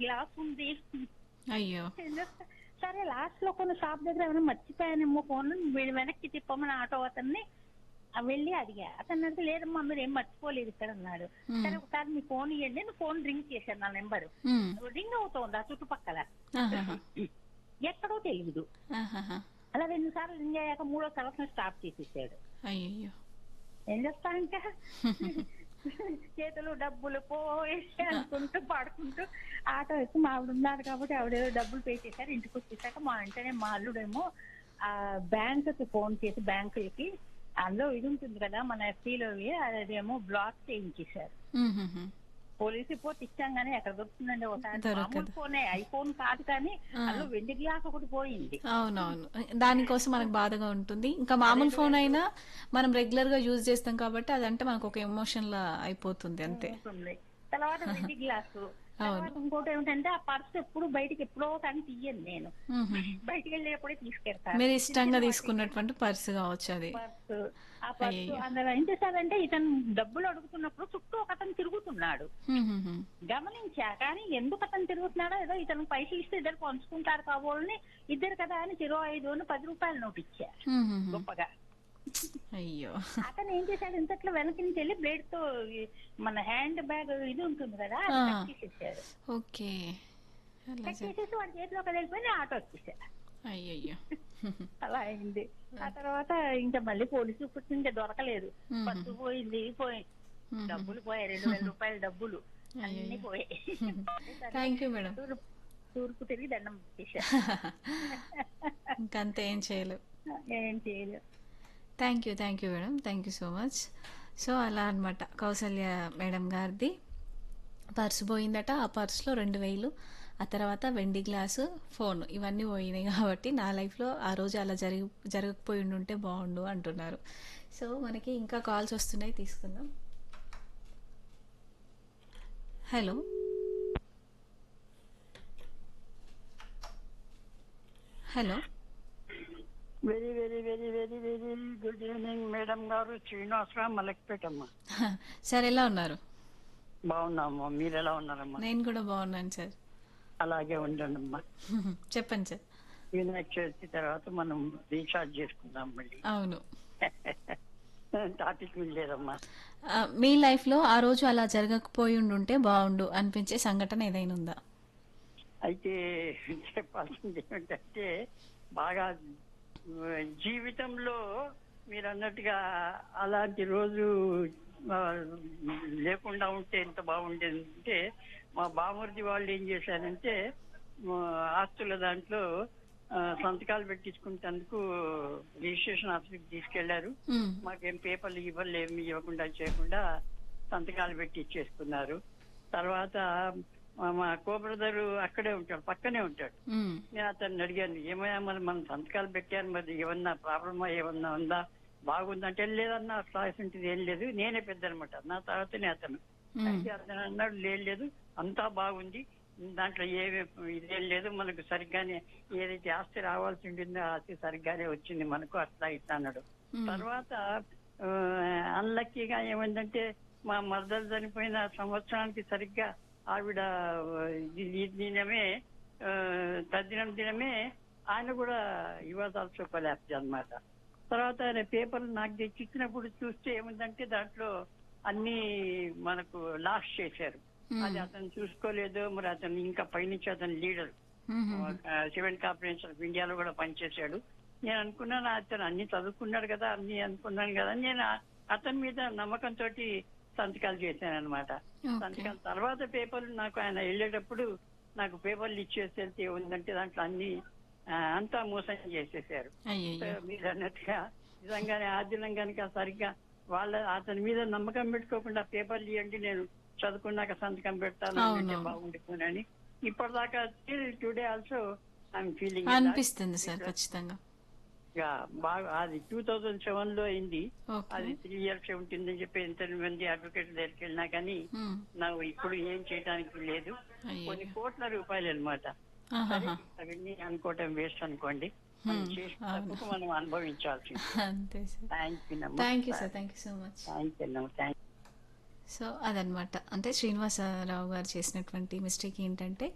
Glass ఉంది అయ్యో సరే లాస్ట్ లో కొన్ని షాప్ దగ్గర ఏమైనా మర్చిపోయానేమో ఫోన్ వీడు వెనక్కి తిప్పమని ఆటో అతన్ని ఆ వెళ్ళి అడిగా అతను అడిగితే లేదమ్మా మీరు ఏం మర్చిపోలేదు ఇక్కడ అన్నాడు Hmm. సరే ఒకసారి మీ ఫోన్ ఇవ్వండి నేను ఫోన్ రింగ్ చేశాను నా నెంబర్ ఉమ్. రింగ్ అవుతోంది ఆ చుట్టుపక్కల ఆహాహా. ఎక్కడో తెలియదు ఆహాహా. అలా రెండు సార్లు రింగ్ అయ్యాక మూడో తర్వాత స్టాప్ చేసేసాడు అయ్యయ్యో ఏం చేస్తా ఇంకా చేతులు డబ్బులు పోయేసి అనుకుంటూ పాడుకుంటూ ఆటో ఎక్కి మా ఆవిడ ఉన్నారు కాబట్టి ఆవిడేదో డబ్బులు పే చేశారు ఇంటికి వచ్చేసాక మా వెంటనే మా అల్లుడేమో ఆ బ్యాంక్ కి ఫోన్ చేసి బ్యాంకులకి అందులో ఇది ఉంటుంది కదా మన ఎఫ్సీలో అదేమో బ్లాక్ చేయించేశారు ఉహుహు. పోలీస్ రిపోర్ట్ ఇచ్చాం కానీ ఎక్కడ దొరుకుతుందండి ఒకసారి దొరకదు. మామూలు ఫోనే ఐఫోన్ కాదు కానీ ఆ. అందులో వెండి గ్లాస్ ఒకటి పోయింది అవునవును దానికోసం మనకు బాధగా ఉంటుంది ఇంకా మామూలు ఫోన్ అయినా మనం రెగ్యులర్ గా యూజ్ చేస్తాం కాబట్టి అదంటే మనకు ఒక ఎమోషన్ లా అయిపోతుంది అంతే ఉంటుంది తర్వాత వెండి గ్లాసు తర్వాత ఇంకోటి ఏమిటంటే ఆ పర్స్ ఎప్పుడు బయటికి ఎప్పుడో కానీ తీయను నేను ఉహుహు. బయటికి వెళ్ళేప్పుడే తీసుకెళ్తాను మీరు ఇష్టంగా తీసుకున్నటువంటి పర్సు కావచ్చు అది పర్స్ ఆ పర్స్ అయ్యయ్యో. అందులో ఏం చేశారంటే ఇతను డబ్బులు అడుగుతున్నప్పుడు చుట్టూ ఒక అతను తిరుగుతున్నాడు ఉహుహు. గమనించా కానీ ఎందుకు అతను తిరుగుతున్నాడో ఏదో ఇతను పైసలు ఇస్తే ఇద్దరు పంచుకుంటారు కాబోలని ఇద్దరు కదా అని చిరో ఐదు అని పది రూపాయలు నోటు ఇచ్చా ఉహుహు. గొప్పగా అయ్యో అతను ఏం చేశాడు ఇంతట్లో వెనక నుంచి వెళ్ళి బ్లేడ్ తో ఈ మన హ్యాండ్ బ్యాగ్ ఇది ఉంటుంది కదా అది ఆ. కట్ చేసేసాడు ఓకే అలా కట్ జ- చేసేసి వాడి చేతిలో వెళ్ళిపోయి ఆటో వచ్చేసా అయ్యయ్యో అలా అయింది ఆ తర్వాత ఇంకా మళ్ళీ పోలీసు పుట్టి ఇంకా దొరకలేదు మ్మ్. పట్టు పోయింది పోయి మ్మ్. డబ్బులు పోయాయి రెండు వేల రూపాయల డబ్బులు అన్ని అయ్యయ్యో. పోయాయి థ్యాంక్ యూ మేడం తూర్పు తూర్పు తిరిగి దండం చేశా ఇంకంతే ఏం చేయలేవు ఏం చేయలేదు thank you thank you madam thank you so much so అలా అన్నమాట కౌసల్య మేడం గారిది పర్సు పోయిందట ఆ పర్సులో రెండు వేలు ఆ తర్వాత వెండి గ్లాసు ఫోన్ ఇవన్నీ పోయినాయి కాబట్టి నా లైఫ్లో ఆ రోజు అలా జరిగి జరగకపోయి ఉంటే బాగుండు అంటున్నారు సో మనకి ఇంకా కాల్స్ వస్తున్నాయి తీసుకుందాం hello hello very very very very very good evening madam garu Srinivasa Rao మలక్పేటమ్మ sir ఎలా ఉన్నారు బాగున్నామ్మా మీరు ఎలా ఉన్నారమ్మా నేను కూడా బాగున్నాను సార్ అలాగే ఉండండి అమ్మా చెప్పండి సార్ వినాయక చవితి తర్వాత మనం రీఛార్జ్ చేసుకుందాం మళ్ళీ అవును టాపిక్ లేదమ్మా ఆ, మీ లైఫ్లో ఆ రోజు అలా జరగకపోయి ఉండుంటే బాగుండు అనిపించే సంఘటన ఏదైనా ఉందా అయితే చెప్పాల్సింది ఏమిటంటే బాగా ఆ, జీవితంలో మీరు అన్నట్టుగా అలాంటి రోజు ఆ, లేకుండా ఉంటే ఎంత బాగుండేది అంటే మా బామర్ది వాళ్ళు ఏం చేశారంటే ఆ, ఆస్తుల దాంట్లో ఆ, సంతకాలు పెట్టించుకుంటేందుకు రిజిస్ట్రేషన్ ఆఫీస్కి తీసుకెళ్లారు మ్మ్. మాకేం పేపర్లు ఇవ్వలు ఏమి ఇవ్వకుండా చేయకుండా సంతకాలు పెట్టి ఇచ్చేసుకున్నారు తర్వాత మా- మా కో బ్రదర్ అక్కడే ఉంటాడు పక్కనే ఉంటాడు మ్మ్. నేను అతన్ని అడిగాను ఏమయ్యా మరి మనం సంతకాలు పెట్టాను మరి ఏమన్నా ప్రాబ్లమా ఏమన్నా ఉందా బాగుందంటే లేదన్నా అట్లా ఉంటుంది ఏం లేదు నేనే పెద్ద అనమాట నా తర్వాతనే అతను మ్మ్. అయితే అతను అన్నాడు లేదు లేదు అంతా బాగుంది దాంట్లో ఏమి ఇదేం లేదు మనకు సరిగ్గానే ఏదైతే ఆస్తి రావాల్సి ఉంటుందో ఆ ఆస్తి సరిగ్గానే వచ్చింది మనకు అట్లా ఇట్లా అన్నాడు మ్మ్. తర్వాత అన్లక్కీగా ఏమైందంటే మా మరదలు చనిపోయిన సంవత్సరానికి సరిగ్గా ఆవిడ ఆ, ఈ- ఈ దినమే ఆ, తద్దినం దినమే ఆయన కూడా యువత ఆల్సో కొలాప్స్ అనమాట తర్వాత ఆయన పేపర్లు నాకు తెచ్చి ఇచ్చినప్పుడు చూస్తే ఏముందంటే దాంట్లో అన్ని మనకు లాస్ట్ చేశారు మ్మ్. అది అతను చూసుకోలేదు మరి అతను ఇంకా పైనుంచి అతను లీడర్ మ్మ్. సివిల్ కార్పొరేషన్ ఆఫ్ ఇండియాలో కూడా పనిచేశాడు నేను అనుకున్నాను అతను అన్ని చదువుకున్నాడు కదా అన్ని అనుకున్నాను కదా నేను ఆ- అతని మీద నమ్మకంతో సంతకాలు చేశాను అనమాట ఓకే. సంతకాల తర్వాత పేపర్లు నాకు ఆయన వెళ్ళేటప్పుడు నాకు పేపర్లు ఇచ్చేసి వెళ్తే ఏముందంటే దాంట్లో అన్ని ఆ, అంతా మోసం చేసేసారు అయ్యయ్యో మీరు అన్నట్టుగా నిజంగానే ఆ దినం కనుక సరిగ్గా వాళ్ళ అతని మీద నమ్మకం పెట్టుకోకుండా పేపర్లు ఇవ్వండి నేను చదువుకున్నాక సంతకం పెడతాను అంటే అవును. బాగుండిపోనని ఇప్పటిదాకా టుడే ఆల్సో ఐఎమ్ ఫీలింగ్ అనిపిస్తుంది సార్ ఖచ్చితంగా బాగా అది టూ థౌజండ్ సెవెన్ లో అయింది ఓకే అది త్రీ ఇయర్స్ ఉంటుందని చెప్పి ఎంత మంది అడ్వకేట్ దగ్గరికి వెళ్ళినా కానీ మ్మ్. నాకు ఇప్పుడు ఏం చేయడానికి లేదు కొన్ని అయ్యయ్యో కోట్ల రూపాయలు అనమాట ఆహాహా. అవన్నీ అనుకోవటం వేస్ట్ అనుకోండి మనం Hmm, చేసిన అవును. తప్పుకు మనం అనుభవించాల్సింది అంతే sir thank you thank you sir thank you so much thank you thank so అదనమాట అంటే శ్రీనివాసరావు గారు చేసినటువంటి మిస్టేక్ ఏంటంటే